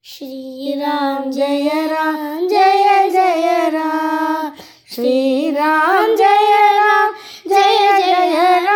श्रीराम जय राम जय जय राम श्रीराम जय राम जय जय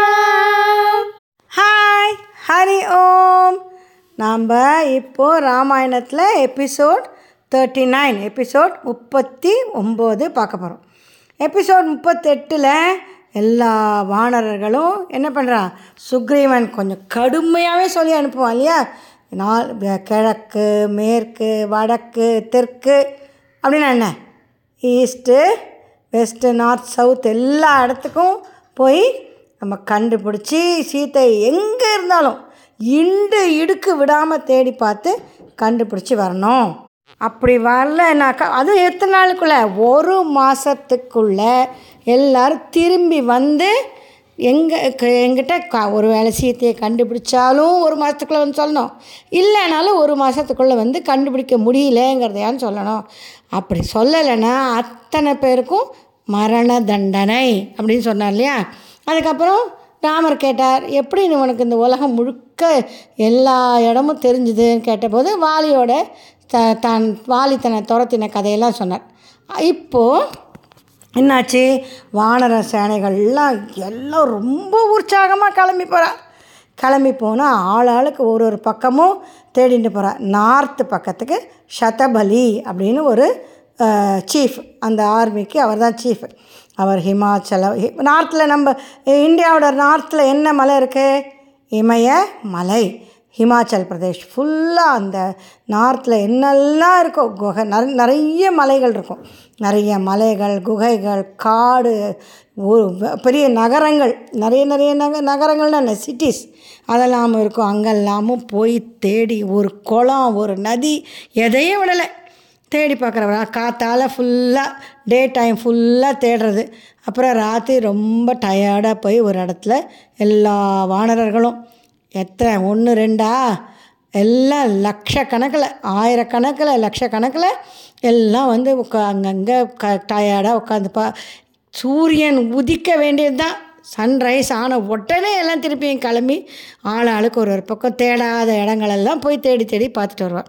राम ஹாய் ஹரி ஓம் நாம் இப்போ ராமாயணத்தில் எபிசோட் தேர்ட்டி நைன் எபிசோட் முப்பத்தி ஒம்பது பார்க்க போகிறோம் எபிசோட் முப்பத்தெட்டில் எல்லா வானரர்களும் என்ன பண்ணுறான் சுக்ரீவன் கொஞ்சம் கடுமையாகவே சொல்லி அனுப்புவான் இல்லையா நாள் கிழக்கு மேற்கு வடக்கு தெற்கு அப்படின்னா என்ன ஈஸ்ட்டு வெஸ்ட்டு நார்த் சவுத் எல்லா இடத்துக்கும் போய் நம்ம கண்டுபிடிச்சி சீத்தை எங்கே இருந்தாலும் இண்டு இடுக்கு விடாமல் தேடி பார்த்து கண்டுபிடிச்சி வரணும் அப்படி வரலனாக்கா அதுவும் எத்தனை நாளுக்குள்ள ஒரு மாதத்துக்குள்ளே எல்லாரும் திரும்பி வந்து எங்கே எங்கிட்ட க ஒரு வேளை சீத்தையை கண்டுபிடிச்சாலும் ஒரு மாதத்துக்குள்ளே வந்து சொல்லணும் இல்லைனாலும் ஒரு மாதத்துக்குள்ளே வந்து கண்டுபிடிக்க முடியலங்கிறதையான்னு சொல்லணும் அப்படி சொல்லலைன்னா அத்தனை பேருக்கும் மரண தண்டனை அப்படின்னு சொன்னார் இல்லையா அதுக்கப்புறம் ராமர் கேட்டார் எப்படி நீ உனக்கு இந்த உலகம் முழுக்க எல்லா இடமும் தெரிஞ்சுதுன்னு கேட்டபோது வாலியோட த தான் வாலி தன்னை துரத்தின கதையெல்லாம் சொன்னார் இப்போது என்னாச்சு வானர சேனைகள்லாம் எல்லாம் ரொம்ப உற்சாகமாக கிளம்பி போகிறா கிளம்பி போனால் ஆள் ஆளுக்கு ஒரு ஒரு பக்கமும் தேடிட்டு போகிறா நார்த்து பக்கத்துக்கு சதபலி அப்படின்னு ஒரு சீஃப் அந்த ஆர்மிக்கு அவர் தான் சீஃப் அவர் ஹிமாச்சல நார்த்தில் நம்ம இந்தியாவோட நார்த்தில் என்ன மலை இருக்குது இமய மலை ஹிமாச்சல் பிரதேஷ் ஃபுல்லாக அந்த நார்த்தில் என்னெல்லாம் இருக்கோ குகை நிற நிறைய மலைகள் இருக்கும் நிறைய மலைகள் குகைகள் காடு ஒரு பெரிய நகரங்கள் நிறைய நிறைய நக நகரங்கள்னு என்ன சிட்டிஸ் அதெல்லாம் இருக்கும் அங்கெல்லாமும் போய் தேடி ஒரு குளம் ஒரு நதி எதையும் விடலை தேடி பார்க்குறவரா காத்தால் ஃபுல்லாக டே டைம் ஃபுல்லாக தேடுறது அப்புறம் ராத்திரி ரொம்ப டயர்டாக போய் ஒரு இடத்துல எல்லா வானரர்களும் எத்தனை ஒன்று ரெண்டா எல்லாம் லட்சக்கணக்கில் ஆயிரக்கணக்கில் லட்சக்கணக்கில் எல்லாம் வந்து உட்கா அங்கங்கே க டயர்டாக உட்காந்துப்பா சூரியன் உதிக்க வேண்டியது தான் சன்ரைஸ் ஆன உடனே எல்லாம் திருப்பியும் கிளம்பி ஆள் ஆளுக்கு ஒரு ஒரு பக்கம் தேடாத இடங்களெல்லாம் போய் தேடி தேடி பார்த்துட்டு வருவாள்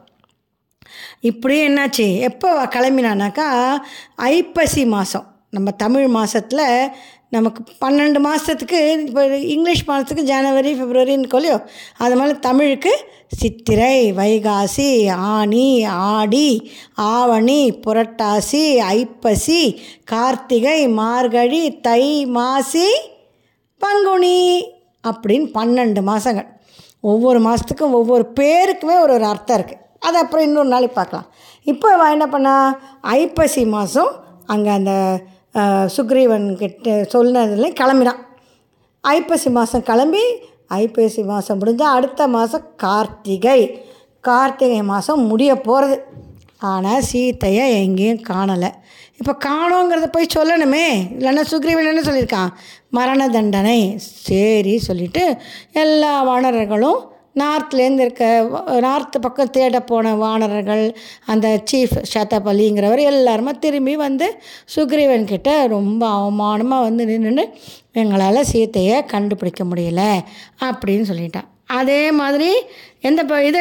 இப்படி என்னாச்சு எப்போ கிளம்பினானாக்கா ஐப்பசி மாதம் நம்ம தமிழ் மாதத்தில் நமக்கு பன்னெண்டு மாதத்துக்கு இப்போ இங்கிலீஷ் மாதத்துக்கு ஜனவரி பிப்ரவரின்னு கொல்லியோ அது மாதிரி தமிழுக்கு சித்திரை வைகாசி ஆனி ஆடி ஆவணி புரட்டாசி ஐப்பசி கார்த்திகை மார்கழி தை மாசி பங்குனி அப்படின்னு பன்னெண்டு மாதங்கள் ஒவ்வொரு மாதத்துக்கும் ஒவ்வொரு பேருக்குமே ஒரு ஒரு அர்த்தம் இருக்குது அது அப்புறம் இன்னொரு நாளைக்கு பார்க்கலாம் இப்போ அவன் என்ன பண்ணா ஐப்பசி மாதம் அங்கே அந்த சுக்ரீவன் கிட்ட சொன்னதுல கிளம்பினான் ஐப்பசி மாதம் கிளம்பி ஐப்பசி மாதம் முடிஞ்சால் அடுத்த மாதம் கார்த்திகை கார்த்திகை மாதம் முடிய போகிறது ஆனால் சீத்தையை எங்கேயும் காணலை இப்போ காணோங்கிறத போய் சொல்லணுமே இல்லைன்னா சுக்ரீவன் என்ன சொல்லியிருக்கான் மரண தண்டனை சரி சொல்லிவிட்டு எல்லா வானரர்களும் நார்த்லேருந்து இருக்க நார்த்து பக்கம் தேட போன வானரர்கள் அந்த சீஃப் சதபலிங்கிறவர் எல்லாருமே திரும்பி வந்து சுக்ரீவன் கிட்ட ரொம்ப அவமானமாக வந்து நின்று எங்களால் சீத்தையை கண்டுபிடிக்க முடியல அப்படின்னு சொல்லிட்டான் அதே மாதிரி எந்த ப இது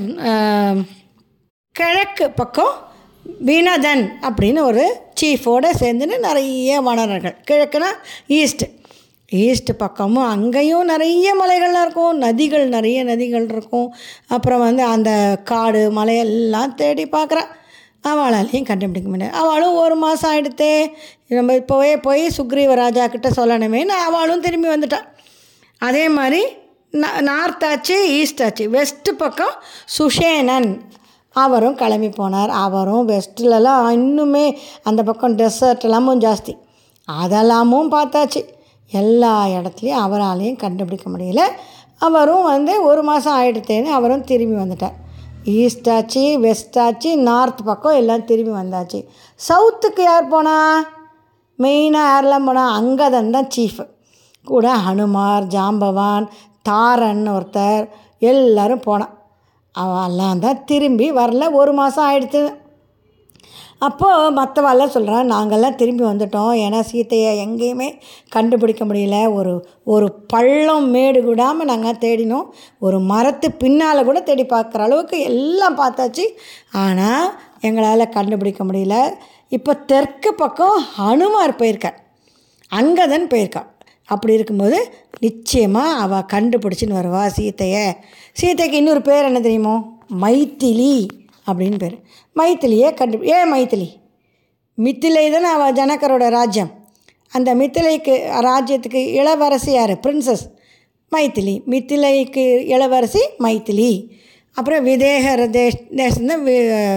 கிழக்கு பக்கம் வினதன் அப்படின்னு ஒரு சீஃபோடு சேர்ந்துன்னு நிறைய வானரர்கள் கிழக்குனா ஈஸ்ட்டு ஈஸ்ட் பக்கமும் அங்கேயும் நிறைய மலைகள்லாம் இருக்கும் நதிகள் நிறைய நதிகள் இருக்கும் அப்புறம் வந்து அந்த காடு மலையெல்லாம் தேடி பார்க்குறான் அவளாலையும் கண்டுபிடிக்க முடியாது அவளும் ஒரு மாதம் ஆகிடுத்தே நம்ம இப்போவே போய் சுக்ரீவ ராஜா கிட்ட சொல்லணுமேனு அவளும் திரும்பி வந்துட்டான் அதே மாதிரி நார்த் ஆச்சு ஈஸ்ட் ஆச்சு வெஸ்ட்டு பக்கம் சுஷேனன் அவரும் கிளம்பி போனார் அவரும் வெஸ்ட்லலாம் இன்னுமே அந்த பக்கம் டெசர்ட் எல்லாமும் ஜாஸ்தி அதெல்லாமும் பார்த்தாச்சு எல்லா இடத்துலையும் அவராலையும் கண்டுபிடிக்க முடியல அவரும் வந்து ஒரு மாதம் ஆகிடுத்தேன்னு அவரும் திரும்பி வந்துட்டார் ஈஸ்ட் ஆச்சு வெஸ்ட் ஆச்சு நார்த் பக்கம் எல்லாம் திரும்பி வந்தாச்சு சவுத்துக்கு யார் போனா மெயினாக யாரெல்லாம் போனால் அங்கதன் தான் சீஃபு கூட ஹனுமார் ஜாம்பவான் தாரன் ஒருத்தர் எல்லோரும் போனான் அவெல்லாம் தான் திரும்பி வரல ஒரு மாதம் ஆகிடுச்சு அப்போது மற்றவாள்லாம் சொல்கிறான் நாங்கள்லாம் திரும்பி வந்துட்டோம் ஏன்னா சீத்தையை எங்கேயுமே கண்டுபிடிக்க முடியல ஒரு ஒரு பள்ளம் மேடு விடாமல் நாங்கள் தேடினோம் ஒரு மரத்து பின்னால் கூட தேடி பார்க்குற அளவுக்கு எல்லாம் பார்த்தாச்சு ஆனால் எங்களால் கண்டுபிடிக்க முடியல இப்போ தெற்கு பக்கம் ஹனுமார் போயிருக்கார் அங்கதன் போயிருக்கான் அப்படி இருக்கும்போது நிச்சயமாக அவள் கண்டுபிடிச்சின்னு வருவா சீத்தையை சீத்தைக்கு இன்னொரு பேர் என்ன தெரியுமோ மைத்திலி அப்படின்னு பேர் மைத்திலியை கண்டு ஏன் மைத்திலி மித்திலை தானே அவள் ஜனகரோட ராஜ்யம் அந்த மித்திலைக்கு ராஜ்யத்துக்கு இளவரசி யார் பிரின்சஸ் மைத்திலி மித்திலைக்கு இளவரசி மைத்திலி அப்புறம் விதேக தேஷ் தேசம் தான்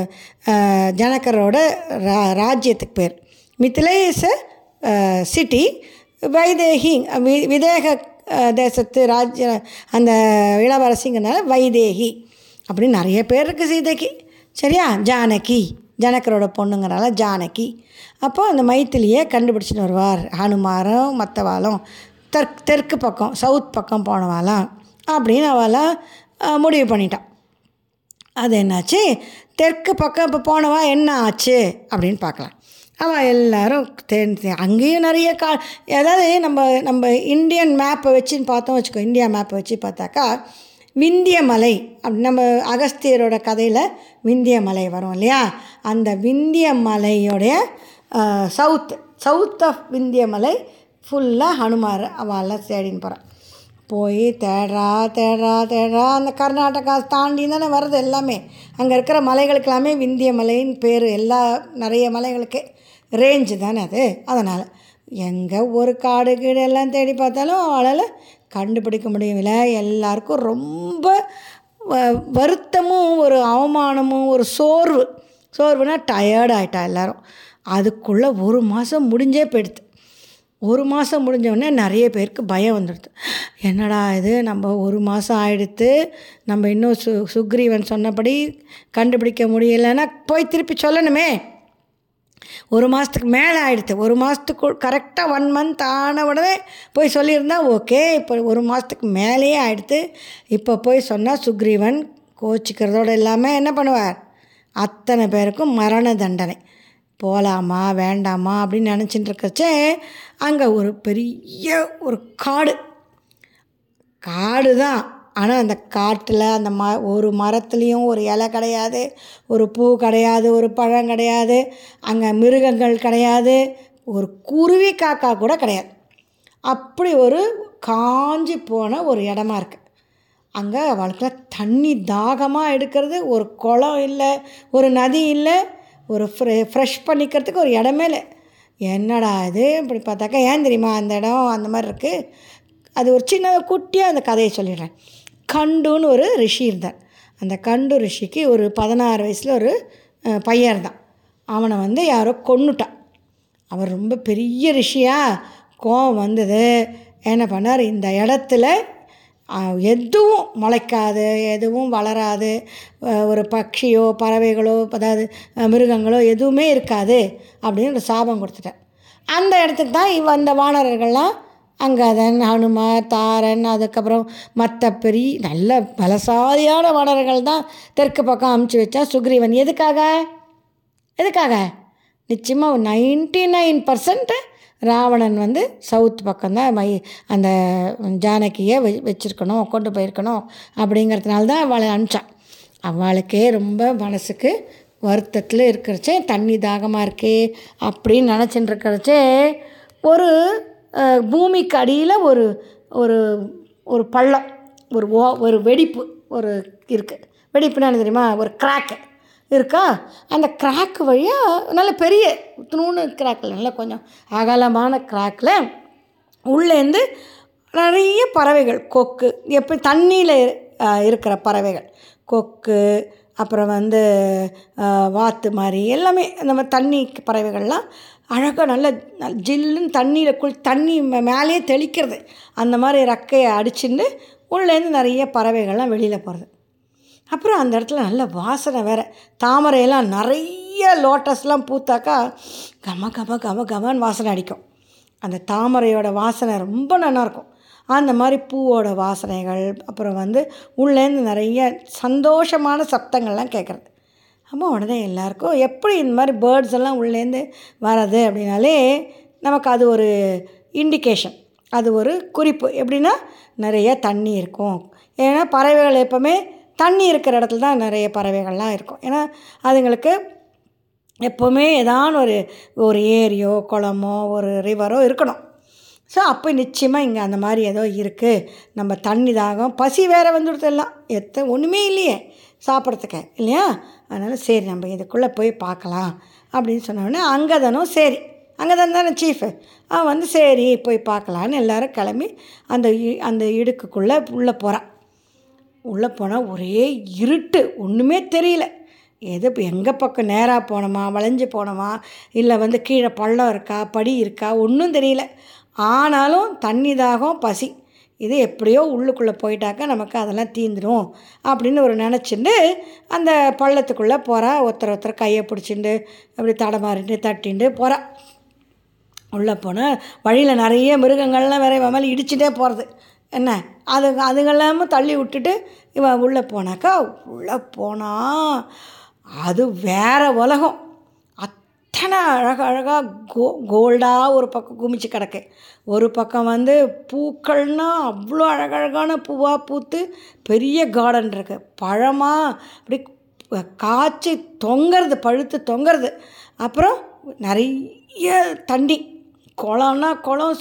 ஜனகரோட ரா ராஜ்யத்துக்கு பேர் மித்திலை இஸ் சிட்டி வைதேகி வி விதேக அஹ், தேசத்து ராஜ்ய அந்த இளவரசிங்கிறனால வைதேகி அப்படின்னு நிறைய பேர் இருக்குது சீதைக்கு சரியா ஜானகி ஜனகரோட பொண்ணுங்கிறனால ஜானகி அப்போ அந்த மைத்திலியை கண்டுபிடிச்சிட்டு வருவார் ஹனுமாரும் மற்றவாளும் தெற்கு தெற்கு பக்கம் சவுத் பக்கம் போனவாளாம் அப்படின்னு அவளாம் அஹ், முடிவு பண்ணிட்டான் அது என்னாச்சு தெற்கு பக்கம் இப்போ போனவா என்ன ஆச்சு அப்படின்னு பார்க்கலாம் அவன் எல்லாரும் தெரிஞ்சு அங்கேயும் நிறைய கா அதாவது நம்ம நம்ம இந்தியன் மேப்பை வச்சுன்னு பார்த்தோம் வச்சுக்கோ இந்தியா மேப்பை வச்சு பார்த்தாக்கா விந்திய மலை அப்படி நம்ம அகஸ்தியரோட கதையில் விந்திய மலை வரும் இல்லையா அந்த விந்திய மலையோடைய சவுத் சவுத் ஆஃப் விந்திய மலை ஃபுல்லாக ஹனுமார் அவெல்லாம் தேடின்னு போகிறான் போய் தேடுறா தேடுறா தேடுறா அந்த கர்நாடகா தாண்டி தானே வருது எல்லாமே அங்கே இருக்கிற மலைகளுக்கு எல்லாமே விந்திய மலைன்னு பேர் எல்லா நிறைய மலைகளுக்கு ரேஞ்சு தானே அது அதனால் எங்கே ஒரு காடு கீடு எல்லாம் தேடி பார்த்தாலும் அவளால் கண்டுபிடிக்க முடியவில்லை எல்லாருக்கும் ரொம்ப வ- வருத்தமும் ஒரு அவமானமும் ஒரு சோர்வு சோர்வுனா டயர்ட் ஆயிட்டா எல்லாரும் அதுக்குள்ளே ஒரு மாதம் முடிஞ்சே போயிடுது ஒரு மாதம் முடிஞ்சோடனே நிறைய பேருக்கு பயம் வந்துடுது என்னடா இது நம்ம ஒரு மாதம் ஆயிடுத்து நம்ம இன்னும் சு சுக்ரீவன் சொன்னபடி கண்டுபிடிக்க முடியலைன்னா போய் திருப்பி சொல்லணுமே ஒரு மாதத்துக்கு மேலே ஆயிடுத்து ஒரு மாதத்துக்கு கரெக்டாக ஒன் மந்த் ஆன உடனே போய் சொல்லியிருந்தா ஓகே இப்போ ஒரு மாதத்துக்கு மேலேயே ஆயிடுத்து இப்போ போய் சொன்னால் சுக்ரீவன் கோச்சிக்கிறதோடு இல்லாமல் என்ன பண்ணுவார் அத்தனை பேருக்கும் மரண தண்டனை போகலாமா வேண்டாமா அப்படின்னு நினச்சிட்டு இருக்கச்சே அங்கே ஒரு பெரிய ஒரு காடு காடு தான் ஆனால் அந்த காட்டில் அந்த ம ஒரு மரத்துலேயும் ஒரு இலை கிடையாது ஒரு பூ கிடையாது ஒரு பழம் கிடையாது அங்கே மிருகங்கள் கிடையாது ஒரு குருவி காக்கா கூட கிடையாது அப்படி ஒரு காஞ்சி போன ஒரு இடமா இருக்குது அங்கே அவளுக்கு தண்ணி தாகமாக எடுக்கிறது ஒரு குளம் இல்லை ஒரு நதி இல்லை ஒரு ஃப்ரெ ஃப்ரெஷ் பண்ணிக்கிறதுக்கு ஒரு இடமே இல்லை என்னடா இது இப்படி பார்த்தாக்கா ஏன் தெரியுமா அந்த இடம் அந்த மாதிரி இருக்குது அது ஒரு சின்ன குட்டியாக அந்த கதையை சொல்லிடுறேன் கண்டுன்னு ஒரு ரிஷி இருந்தார் அந்த கண்டு ரிஷிக்கு ஒரு பதினாறு வயசில் ஒரு அஹ், பையன் இருந்தான் அவனை வந்து யாரோ கொன்னுட்டான் அவர் ரொம்ப பெரிய ரிஷியா கோவம் வந்தது என்ன பண்ணார் இந்த இடத்துல அஹ், எதுவும் முளைக்காது எதுவும் வளராது அஹ், ஒரு பட்சியோ பறவைகளோ அதாவது அஹ், மிருகங்களோ எதுவுமே இருக்காது அப்படின்னு ஒரு சாபம் கொடுத்துட்டார் அந்த இடத்துக்கு தான் இவ அந்த வானரர்கள்லாம் அங்கதன் ஹனுமார் தாரன் அதுக்கப்புறம் மற்ற பெரிய நல்ல பலசாலியான வானரர்கள் தான் தெற்கு பக்கம் அமுச்சு வச்சா சுக்ரீவன் எதுக்காக எதுக்காக நிச்சயமாக நைன்டி நைன் பர்சன்ட்டு ராவணன் வந்து சவுத் பக்கம்தான் மை அந்த ஜானகியை வெ வச்சுருக்கணும் கொண்டு போயிருக்கணும் அப்படிங்கிறதுனால தான் அவளை அனுப்பிச்சான் அவளுக்கே ரொம்ப மனசுக்கு வருத்தத்தில் இருக்கிறச்சே தண்ணி தாகமாக இருக்கே அப்படின்னு நினச்சிட்டு இருக்கிறச்சே ஒரு அஹ், பூமிக்கு அடியில் ஒரு ஒரு ஒரு பள்ளம் ஒரு ஓ ஒரு வெடிப்பு ஒரு இருக்குது வெடிப்புனா என்ன தெரியுமா ஒரு கிராக்கு இருக்கா அந்த கிராக் வழியாக நல்ல பெரிய நூணு கிராக்கில் நல்ல கொஞ்சம் அகலமான கிராக்கில் உள்ளேருந்து நிறைய பறவைகள் கொக்கு எப்படி தண்ணியில் இருக்கிற பறவைகள் கொக்கு அப்புறம் வந்து அஹ், வாத்து மாதிரி எல்லாமே இந்த மாதிரி தண்ணி பறவைகள்லாம் அழகாக நல்ல நல்ல ஜில்லுன்னு தண்ணியில் குள் தண்ணி மே- மேலேயே தெளிக்கிறது அந்த மாதிரி ரெக்கையை அடிச்சுட்டு உள்ளேருந்து நிறைய பறவைகள்லாம் வெளியில் போகிறது அப்புறம் அந்த இடத்துல நல்ல வாசனை வேறு தாமரையெல்லாம் நிறைய லோட்டஸ்லாம் பூத்தாக்கா கம கம கம கமன்னு வாசனை அடிக்கும் அந்த தாமரையோட வாசனை ரொம்ப நல்லாயிருக்கும் அந்த மாதிரி பூவோட வாசனைகள் அப்புறம் வந்து உள்ளேருந்து நிறைய சந்தோஷமான சப்தங்கள்லாம் கேட்குறது அப்போ உடனே எல்லாருக்கும் எப்படி இந்த மாதிரி பேர்ட்ஸ் எல்லாம் உள்ளேருந்து வர்றது அப்படின்னாலே நமக்கு அது ஒரு இண்டிகேஷன் அது ஒரு குறிப்பு எப்படின்னா நிறைய தண்ணி இருக்கும் ஏன்னா பறவைகள் எப்போவுமே தண்ணி இருக்கிற இடத்துல தான் நிறைய பறவைகள்லாம் இருக்கும் ஏன்னா அதுங்களுக்கு எப்போவுமே ஏதான ஒரு ஒரு ஏரியோ குளமோ ஒரு ரிவரோ இருக்கணும் ஸோ அப்போ நிச்சயமாக இங்கே அந்த மாதிரி ஏதோ இருக்குது நம்ம தண்ணி தாகம் பசி வேறு வந்துடுது எல்லாம் எத்த ஒன்றுமே இல்லையே சாப்பிட்றதுக்கு இல்லையா அதனால் சரி நம்ம இதுக்குள்ளே போய் பார்க்கலாம் அப்படின்னு சொன்னோடனே அங்கே தானும் சரி அங்கே தான் தானே சீஃபு அவன் வந்து சரி போய் பார்க்கலான்னு எல்லாரும் கிளம்பி அந்த இ- அந்த இடுக்குக்குள்ளே உள்ளே போகிறான் உள்ளே போனால் ஒரே இருட்டு ஒன்றுமே தெரியல எது இப்போ எங்கே பக்கம் நேராக போனோமா வளைஞ்சு போனோமா இல்லை வந்து கீழே பள்ளம் இருக்கா படி இருக்கா ஒன்றும் தெரியல ஆனாலும் தண்ணி தாகம் பசி இது எப்படியோ உள்ளுக்குள்ளே போயிட்டாக்கா நமக்கு அதெல்லாம் தீந்துடும் அப்படின்னு ஒரு நினச்சிண்டு அந்த பள்ளத்துக்குள்ளே போகிறா ஒருத்தர் ஒருத்தர் கையை பிடிச்சிண்டு அப்படி தடமாறிட்டு தட்டிண்டு போகிறா உள்ளே போனால் வழியில் நிறைய மிருகங்கள்லாம் வேற இவன் மேலே இடிச்சுட்டே போகிறது என்ன அது அதுங்கெல்லாமும் தள்ளி விட்டுட்டு இவன் உள்ளே போனாக்கா உள்ளே போனால் அது வேற உலகம் அத்தனை அழக அழகாக கோ கோல்டாக ஒரு பக்கம் குமிச்சு கிடக்கு ஒரு பக்கம் வந்து பூக்கள்னா அவ்வளோ அழகழகான பூவாக பூத்து பெரிய கார்டன் இருக்கு பழமாக அப்படி காய்ச்சி தொங்குறது பழுத்து தொங்குறது அப்புறம் நிறைய தண்ணி குளம்னா குளம்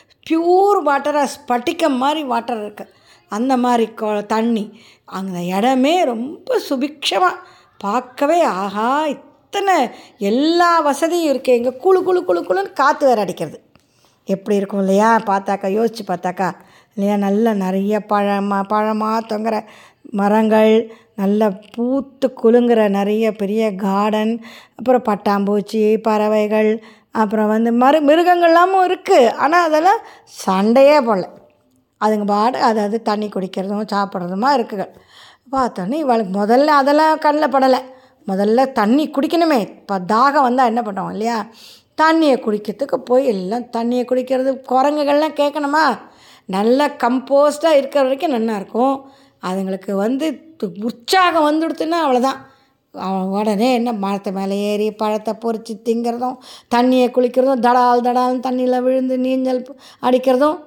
பியூர் வாட்டராக ஸ்பட்டிக்கம் மாதிரி வாட்டர் இருக்குது அந்த மாதிரி கொ தண்ணி அந்த இடமே ரொம்ப சுபிக்ஷமாக பார்க்கவே ஆஹா இத்தனை எல்லா வசதியும் இருக்குது இங்கே குளு குளு குளு குளுன்னு காற்று வேறு அடிக்கிறது எப்படி இருக்கும் இல்லையா பார்த்தாக்கா யோசித்து பார்த்தாக்கா இல்லையா நல்ல நிறைய பழமா பழமாக தொங்குற மரங்கள் நல்ல பூத்து குலுங்குற நிறைய பெரிய கார்டன் அப்புறம் பட்டாம்பூச்சி பறவைகள் அப்புறம் வந்து மரு மிருகங்கள்லாமும் இருக்குது ஆனால் அதெல்லாம் சண்டையே போடல அதுங்க பாடு அது அது தண்ணி குடிக்கிறதும் சாப்பிட்றதுமா இருக்குங்க பார்த்தோன்னே இவளுக்கு முதல்ல அதெல்லாம் கண்ணில் படலை முதல்ல தண்ணி குடிக்கணுமே இப்போ தாகம் வந்தால் என்ன பண்ணுவோம் இல்லையா தண்ணியை குடிக்கிறதுக்கு போய் எல்லாம் தண்ணியை குடிக்கிறது குரங்குகள்லாம் கேட்கணுமா நல்லா கம்போஸ்டாக இருக்கிற வரைக்கும் நல்லா இருக்கும் அதுங்களுக்கு வந்து து- உற்சாகம் வந்துடுத்துன்னா அவ்வளோதான் அவன் உடனே என்ன மரத்து மேலே ஏறி பழத்தை பொறிச்சு திங்கிறதும் தண்ணியை குளிக்கிறதும் தடால் தடால்னு தண்ணியில் விழுந்து நீஞ்சல் ப- அடிக்கிறதும்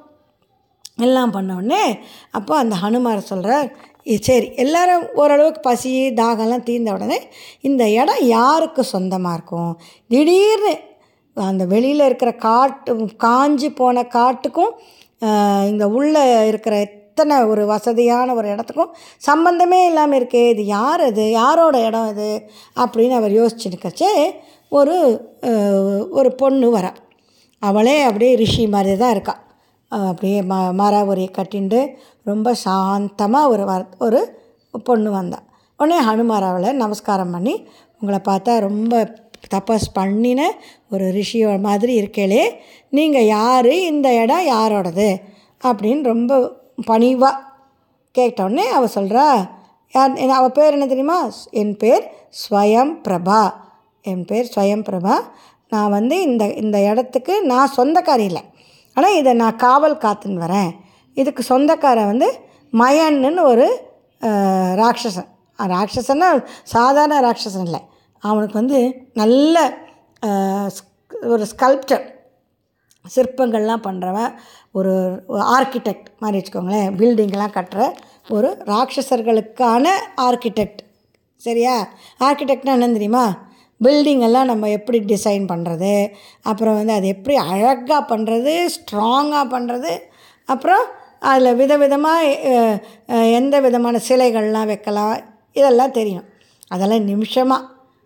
எல்லாம் பண்ண உடனே அப்போ அந்த ஹனுமார் சொல்கிறார் சரி எல்லாரும் ஓரளவுக்கு பசி தாகம்லாம் தீர்ந்த உடனே இந்த இடம் யாருக்கு சொந்தமாக இருக்கும் திடீர்னு அந்த வெளியில் இருக்கிற காட்டு காஞ்சி போன காட்டுக்கும் ஆஹ், இந்த உள்ளே இருக்கிற எத்தனை ஒரு வசதியான ஒரு இடத்துக்கும் சம்பந்தமே இல்லாமல் இருக்கே இது யார் அது யாரோட இடம் இது அப்படின்னு அவர் யோசிச்சுருக்கச்சே ஒரு ஆஹ், ஒரு பொண்ணு வரா அவளே அப்படியே ரிஷி மாதிரி தான் இருக்கா அவ அப்படியே ம மர உரையை கட்டிண்டு ரொம்ப சாந்தமாக ஒரு வர ஒரு பொண்ணு வந்தா உடனே ஹனுமார் அவளை நமஸ்காரம் பண்ணி உங்களை பார்த்தா ரொம்ப தபஸ் பண்ணின ஒரு ரிஷியோ மாதிரி இருக்கேளே நீங்கள் யார் இந்த இடம் யாரோடது அப்படின்னு ரொம்ப பணிவாக கேட்டோடனே அவள் சொல்கிறா யார் என்ன அவள் பேர் என்ன தெரியுமா என் பேர் ஸ்வயம் பிரபா என் பேர் ஸ்வயம் பிரபா நான் வந்து இந்த இந்த இடத்துக்கு நான் சொந்தக்காரி இல்லை ஆனால் இதை நான் காவல் காத்துன்னு வரேன் இதுக்கு சொந்தக்காரன் வந்து மயன்னு ஒரு அஹ், ராட்சசன் அஹ், ராட்சசன்னா சாதாரண ராட்சசன் இல்லை அவனுக்கு வந்து நல்ல அஹ், ஸ்க்- ஒரு ஸ்கல்ப்டர் சிற்பங்கள்லாம் பண்ணுறவன் ஒரு ஆர்கிடெக்ட் மாதிரி வச்சுக்கோங்களேன் பில்டிங்லாம் கட்டுற ஒரு ராட்சசர்களுக்கான ஆர்கிடெக்ட் சரியா ஆர்கிடெக்ட்னா என்னன்னு தெரியுமா பில்டிங் எல்லாம் நம்ம எப்படி டிசைன் பண்ணுறது அப்புறம் வந்து அது எப்படி அழகாக பண்ணுறது ஸ்ட்ராங்காக பண்ணுறது அப்புறம் அதில் விதவிதமாக எந்த விதமான சிலைகள்லாம் வைக்கலாம் இதெல்லாம் தெரியும் அதெல்லாம் நிமிஷமாக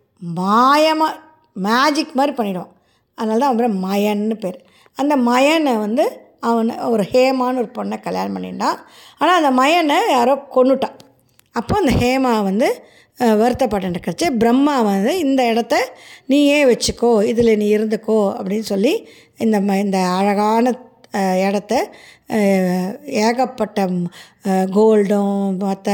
மாயமாக மேஜிக் மாதிரி பண்ணிடுவான் அதனால தான் அவன் மயன்னு பேர் அந்த மயனை வந்து அவனை ஒரு ஹேமான்னு ஒரு பொண்ணை கல்யாணம் பண்ணிட்டான் ஆனால் அந்த மயனை யாரோ கொன்னுட்டான் அப்போ அந்த ஹேமா வந்து அஹ், வருத்தப்பட்டு கழிச்சு பிரம்மா வந்து இந்த இடத்த நீயே வச்சுக்கோ இதில் நீ இருந்துக்கோ அப்படின்னு சொல்லி இந்த ம இந்த அழகான அஹ், இடத்த அஹ், ஏகப்பட்ட கோல்டும் மற்ற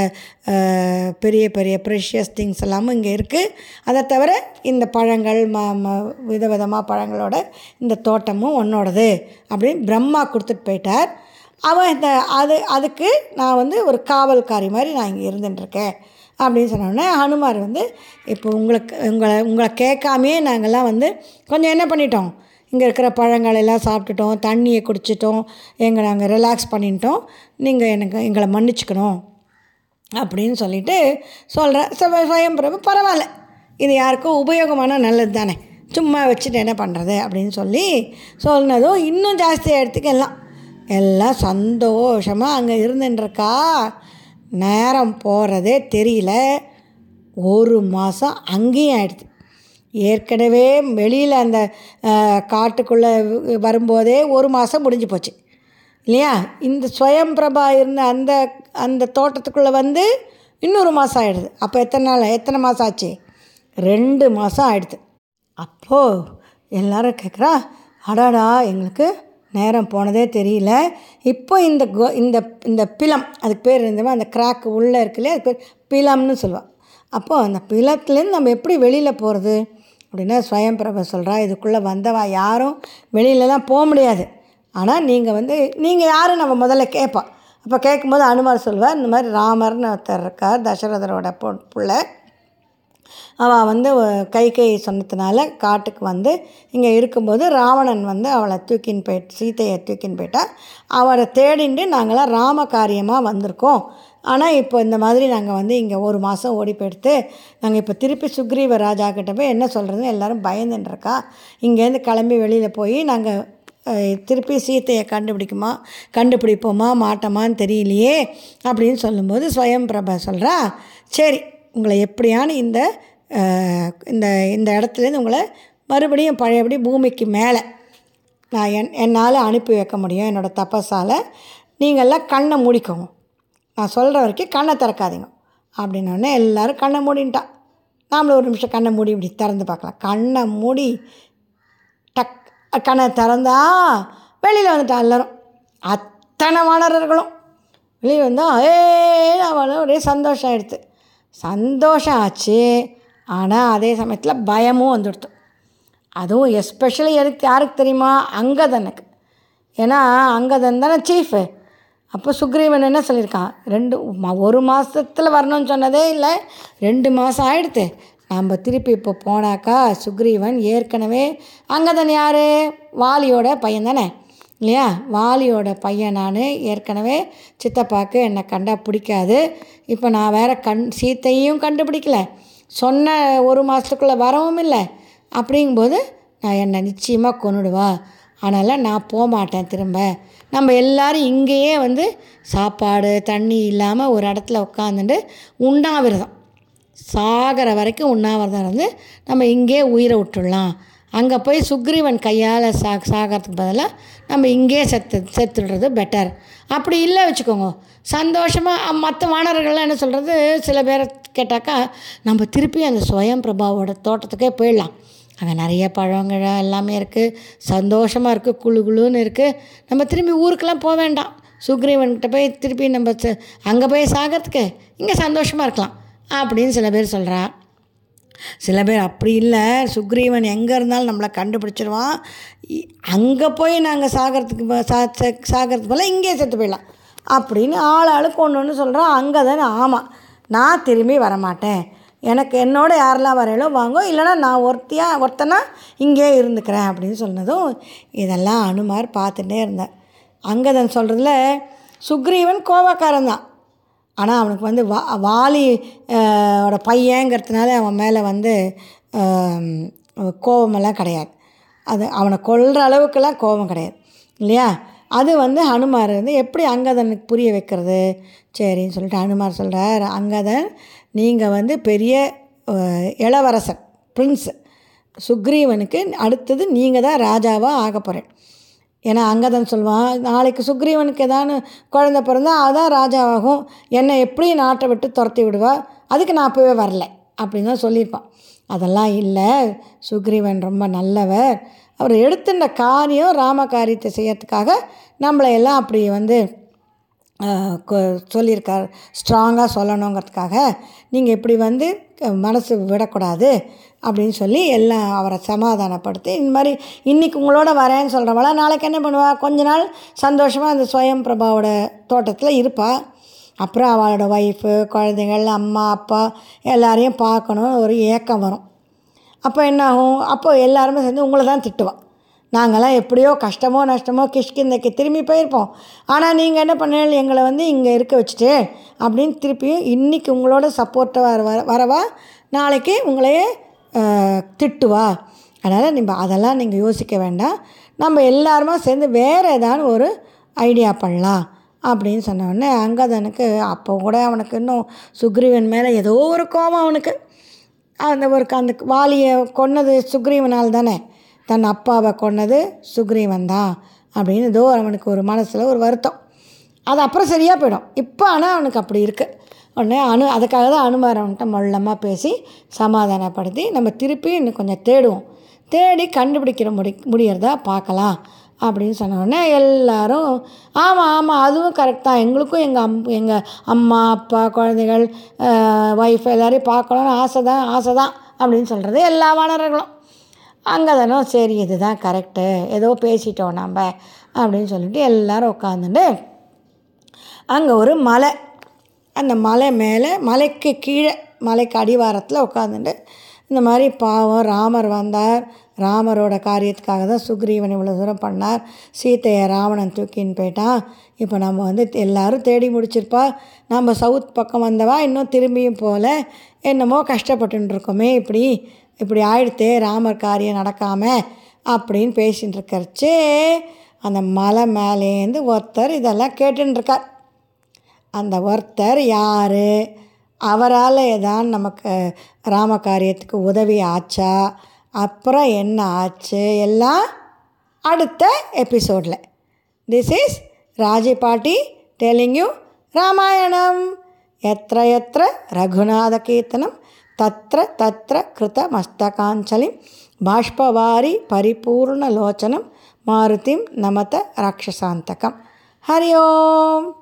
பெரிய பெரிய ப்ரெஷியஸ் திங்ஸ் எல்லாமும் இங்கே இருக்குது அதை தவிர இந்த பழங்கள் ம ம விதவிதமாக பழங்களோட இந்த தோட்டமும் உன்னோடது அப்படின்னு பிரம்மா கொடுத்துட்டு போயிட்டார் அவன் இந்த அது அதுக்கு நான் வந்து ஒரு காவல்காரி மாதிரி நான் இங்கே இருந்துட்டுருக்கேன் அப்படின்னு சொன்னோடனே ஹனுமார் வந்து இப்போ உங்களுக்கு உங்களை உங்களை கேட்காமையே நாங்கள்லாம் வந்து கொஞ்சம் என்ன பண்ணிட்டோம் இங்கே இருக்கிற பழங்கள் எல்லாம் சாப்பிட்டுட்டோம் தண்ணியை குடிச்சிட்டோம் எங்களை நாங்கள் ரிலாக்ஸ் பண்ணிட்டோம் நீங்கள் எனக்கு எங்களை மன்னிச்சுக்கணும் அப்படின்னு சொல்லிட்டு சொல்கிறேன் சுயம் பிரபு பரவாயில்ல இது யாருக்கும் உபயோகமான நல்லது தானே சும்மா வச்சுட்டு என்ன பண்ணுறது அப்படின்னு சொல்லி சொன்னதும் இன்னும் ஜாஸ்தியாக எடுத்துக்க எல்லாம் எல்லாம் சந்தோஷமாக அங்கே இருந்துட்டுருக்கா நேரம் போகிறதே தெரியல ஒரு மாதம் அங்கேயும் ஆயிடுது ஏற்கனவே வெளியில் அந்த காட்டுக்குள்ளே வரும்போதே ஒரு மாதம் முடிஞ்சு போச்சு இல்லையா இந்த ஸ்வயம் பிரபா இருந்த அந்த அந்த தோட்டத்துக்குள்ளே வந்து இன்னொரு மாதம் ஆகிடுது அப்போ எத்தனை நாள் எத்தனை மாதம் ஆச்சு ரெண்டு மாதம் ஆகிடுது அப்போது எல்லாரும் கேட்குறா அடாடா எங்களுக்கு நேரம் போனதே தெரியல இப்போ இந்த கோ இந்த இந்த பிலம் அதுக்கு பேர் இருந்தமா அந்த கிராக் உள்ளே இருக்குல்லையே அது பேர் பிலம்னு சொல்லுவாள் அப்போது அந்த பிலத்துலேருந்து நம்ம எப்படி வெளியில் போகிறது அப்படின்னா ஸ்வயம் பிரபா சொல்கிறா இதுக்குள்ளே வந்தவா யாரும் வெளியிலலாம் போக முடியாது ஆனால் நீங்கள் வந்து நீங்கள் யாரும் நம்ம முதல்ல கேட்போம் அப்போ கேட்கும்போது அனுமார் சொல்வார் இந்த மாதிரி ராமர்னு ஒருத்தர் இருக்கார் தசரதரோட பொ பிள்ளை அவள் வந்து கை கை சொன்னதுனால காட்டுக்கு வந்து இங்கே இருக்கும்போது ராவணன் வந்து அவளை தூக்கின்னு போயிட்டு சீத்தையை தூக்கின்னு போயிட்டா அவரை தேடிண்டு நாங்களாம் ராம காரியமாக வந்திருக்கோம் ஆனால் இப்போ இந்த மாதிரி நாங்கள் வந்து இங்கே ஒரு மாதம் ஓடி போயிடுத்து நாங்கள் இப்போ திருப்பி சுக்ரீவ ராஜா கிட்ட போய் என்ன சொல்கிறதுன்னு எல்லோரும் பயந்துட்டுருக்கா இங்கேருந்து கிளம்பி வெளியில் போய் நாங்கள் திருப்பி சீத்தையை கண்டுபிடிக்குமா கண்டுபிடிப்போமா மாட்டோமான்னு தெரியலையே அப்படின்னு சொல்லும்போது ஸ்வயம் பிரபா சொல்கிறா சரி உங்களை எப்படியான இந்த இந்த இந்த இடத்துலேருந்து உங்களை மறுபடியும் பழையபடி பூமிக்கு மேலே நான் என் என்னால் அனுப்பி வைக்க முடியும் என்னோடய தப்பஸால் நீங்கள்லாம் கண்ணை மூடிக்கோங்க நான் சொல்கிற வரைக்கும் கண்ணை திறக்காதீங்க அப்படின்னோடனே எல்லோரும் கண்ணை மூடின்ட்டா நாமளும் ஒரு நிமிஷம் கண்ணை மூடி இப்படி திறந்து பார்க்கலாம் கண்ணை மூடி டக் கண்ணை திறந்தா வெளியில் வந்துட்டான் எல்லோரும் அத்தனை வானரர்களும் வெளியே வந்தால் ஏ அவளும் ஒரே சந்தோஷம் ஆகிடுது சந்தோஷம் ஆச்சு ஆனால் அதே சமயத்தில் பயமும் வந்துடுத்து அதுவும் எஸ்பெஷலி எதுக்கு யாருக்கு தெரியுமா அங்கதனுக்கு ஏன்னா அங்கதன் தானே சீஃபு அப்போ சுக்ரீவன் என்ன சொல்லியிருக்கான் ரெண்டு ஒரு மாதத்தில் வரணும்னு சொன்னதே இல்லை ரெண்டு மாதம் ஆகிடுது நம்ம திருப்பி இப்போ போனாக்கா சுக்ரீவன் ஏற்கனவே அங்கதன் யார் வாலியோட பையன் தானே இல்லையா வாலியோட பையன் நான் ஏற்கனவே சித்தப்பாக்கு என்னை கண்டா பிடிக்காது இப்போ நான் வேறு கண் சீத்தையும் கண்டுபிடிக்கல சொன்ன ஒரு மாதத்துக்குள்ளே வரவும் இல்லை அப்படிங்கும்போது நான் என்னை நிச்சயமாக கொண்டுடுவா அதனால் நான் போக மாட்டேன் திரும்ப நம்ம எல்லோரும் இங்கேயே வந்து சாப்பாடு தண்ணி இல்லாமல் ஒரு இடத்துல உட்காந்துட்டு உண்ணாவிரதம் சாகிற வரைக்கும் உண்ணாவிரதம் இருந்து நம்ம இங்கேயே உயிரை விட்டுடலாம் அங்கே போய் சுக்ரீவன் கையால் சா சாகிறதுக்கு பதிலாக நம்ம இங்கேயே செத்து செத்துடுறது பெட்டர் அப்படி இல்லை வச்சுக்கோங்க சந்தோஷமாக மற்ற வானர்கள்லாம் என்ன சொல்கிறது சில பேரை கேட்டாக்கா நம்ம திருப்பி அந்த ஸ்வயம் பிரபாவோட தோட்டத்துக்கே போயிடலாம் அங்கே நிறைய பழங்கள் எல்லாமே இருக்குது சந்தோஷமாக இருக்குது குழு குழுன்னு இருக்குது நம்ம திரும்பி ஊருக்கெல்லாம் போக வேண்டாம் சுக்ரீவன்கிட்ட போய் திருப்பி நம்ம அங்கே போய் சாகிறதுக்கு இங்கே சந்தோஷமாக இருக்கலாம் அப்படின்னு சில பேர் சொல்கிறா சில பேர் அப்படி இல்லை சுக்ரீவன் எங்கே இருந்தாலும் நம்மளை கண்டுபிடிச்சிருவான் அங்கே போய் நாங்கள் சாகிறதுக்கு சா சாகிறதுக்கு போல் இங்கே செத்து போயிடலாம் அப்படின்னு ஆள் ஆளுக்கு ஒன்று ஒன்று சொல்கிறான் அங்கே தானே ஆமாம் நான் திரும்பி வரமாட்டேன் எனக்கு என்னோட யாரெல்லாம் வரையிலோ வாங்கோ இல்லைனா நான் ஒருத்தியாக ஒருத்தனா இங்கே இருந்துக்கிறேன் அப்படின்னு சொன்னதும் இதெல்லாம் அனுமார் பார்த்துட்டே இருந்தேன் அங்கதன் சொல்கிறதுல சுக்ரீவன் கோவக்காரன் தான் ஆனால் அவனுக்கு வந்து வா வாலி ஓட பையங்கிறதுனால அவன் மேலே வந்து கோபமெல்லாம் கிடையாது அது அவனை கொல்கிற அளவுக்கெல்லாம் கோபம் கிடையாது இல்லையா அது வந்து ஹனுமார் வந்து எப்படி அங்கதனுக்கு புரிய வைக்கிறது சரின்னு சொல்லிட்டு ஹனுமார் சொல்கிறார் அங்கதன் நீங்கள் வந்து பெரிய இளவரசன் பிரின்ஸு சுக்ரீவனுக்கு அடுத்தது நீங்கள் தான் ராஜாவாக ஆக போகிறேன் ஏன்னா அங்கதான் சொல்லுவான் நாளைக்கு சுக்ரீவனுக்கு ஏதானு குழந்த பிறந்தா அதான் ராஜாவாகும் என்னை எப்படி நாட்டை விட்டு துரத்தி விடுவா அதுக்கு நான் அப்போவே வரல அப்படின்னு தான் சொல்லியிருப்பான் அதெல்லாம் இல்லை சுக்ரீவன் ரொம்ப நல்லவர் அவர் எடுத்துட்ட காரியம் ராம காரியத்தை செய்யறதுக்காக நம்மளை எல்லாம் அப்படி வந்து சொல்லியிருக்கார் ஸ்ட்ராங்காக சொல்லணுங்கிறதுக்காக நீங்கள் இப்படி வந்து மனசு விடக்கூடாது அப்படின்னு சொல்லி எல்லாம் அவரை சமாதானப்படுத்தி இந்த மாதிரி இன்றைக்கி உங்களோட வரேன்னு சொல்கிறவள நாளைக்கு என்ன பண்ணுவாள் கொஞ்ச நாள் சந்தோஷமாக அந்த ஸ்வயம் பிரபாவோட தோட்டத்தில் இருப்பாள் அப்புறம் அவளோட ஒய்ஃபு குழந்தைகள் அம்மா அப்பா எல்லாரையும் பார்க்கணும் ஒரு ஏக்கம் வரும் அப்போ என்ன ஆகும் அப்போ எல்லாருமே சேர்ந்து உங்களை தான் திட்டுவா நாங்களாம் எப்படியோ கஷ்டமோ நஷ்டமோ கிஷ்கிந்தைக்கு திரும்பி போயிருப்போம் ஆனால் நீங்கள் என்ன பண்ணீங்க எங்களை வந்து இங்கே இருக்க வச்சுட்டு அப்படின்னு திருப்பியும் இன்றைக்கி உங்களோட சப்போர்ட்டாக வர வர வரவா நாளைக்கு உங்களையே அஹ், திட்டுவா அதனால் நம்ம அதெல்லாம் நீங்கள் யோசிக்க வேண்டாம் நம்ம எல்லாருமா சேர்ந்து வேறு ஏதாவது ஒரு ஐடியா பண்ணலாம் அப்படின்னு சொன்ன உடனே அங்கதனுக்கு அப்போ கூட அவனுக்கு இன்னும் சுக்ரீவன் மேலே ஏதோ ஒரு கோபம் அவனுக்கு அந்த ஒரு அந்த வாலியை கொன்னது சுக்ரீவனால் தானே தன் அப்பாவை கொன்னது சுக்ரீவன் தான் அப்படின்னு ஏதோ அவனுக்கு ஒரு மனசில் ஒரு வருத்தம் அது அப்புறம் சரியாக போயிடும் இப்போ ஆனால் அவனுக்கு அப்படி இருக்குது உடனே அணு அதுக்காக தான் அனுமார் அவன்கிட்ட மொல்லமாக பேசி சமாதானப்படுத்தி நம்ம திருப்பி இன்னும் கொஞ்சம் தேடுவோம் தேடி கண்டுபிடிக்கிற முடி முடியறதா பார்க்கலாம் அப்படின்னு சொன்ன உடனே எல்லாரும் ஆமாம் ஆமாம் அதுவும் கரெக்ட் தான் எங்களுக்கும் எங்கள் அம் எங்கள் அம்மா அப்பா குழந்தைகள் ஒய்ஃப் எல்லாரையும் பார்க்கணுன்னு ஆசை தான் ஆசை தான் அப்படின்னு சொல்கிறது எல்லா வானர்களும் அங்கே தானோ சரி இதுதான் கரெக்டு ஏதோ பேசிட்டோம் நம்ம அப்படின்னு சொல்லிட்டு எல்லாரும் உட்காந்துட்டு அங்கே ஒரு மலை அந்த மலை மேலே மலைக்கு கீழே மலைக்கு அடிவாரத்தில் உட்காந்துட்டு இந்த மாதிரி பாவம் ராமர் வந்தார் ராமரோட காரியத்துக்காக தான் சுக்ரீவன் இவ்வளோ தூரம் பண்ணார் சீத்தையை ராவணன் தூக்கின்னு போயிட்டான் இப்போ நம்ம வந்து எல்லாரும் தேடி முடிச்சிருப்பா நம்ம சவுத் பக்கம் வந்தவா இன்னும் திரும்பியும் போகல என்னமோ கஷ்டப்பட்டுன்னு இருக்கோமே இப்படி இப்படி ஆயிடுத்தே ராமர் காரியம் நடக்காமல் அப்படின்னு பேசின்னு இருக்கறச்சே அந்த மலை மேலேருந்து ஒருத்தர் இதெல்லாம் கேட்டுன்னு இருக்கார் அந்த ஒருத்தர் யார் அவரால் ஏதான் நமக்கு ராம காரியத்துக்கு உதவி ஆச்சா அப்புறம் என்ன ஆச்சு எல்லாம் அடுத்த எபிசோடில் திஸ் இஸ் ராஜி பாட்டி டெலிங் யூ ராமாயணம் எத்திர எத்திர ரகுநாத கீர்த்தனம் தத்திர தத்திர கிருத மஸ்தகாஞ்சலிம் பாஷ்பவாரி பரிபூர்ணலோச்சனம் மாருதிம் நமத ராட்சசாந்தகம் ஹரி ஓம்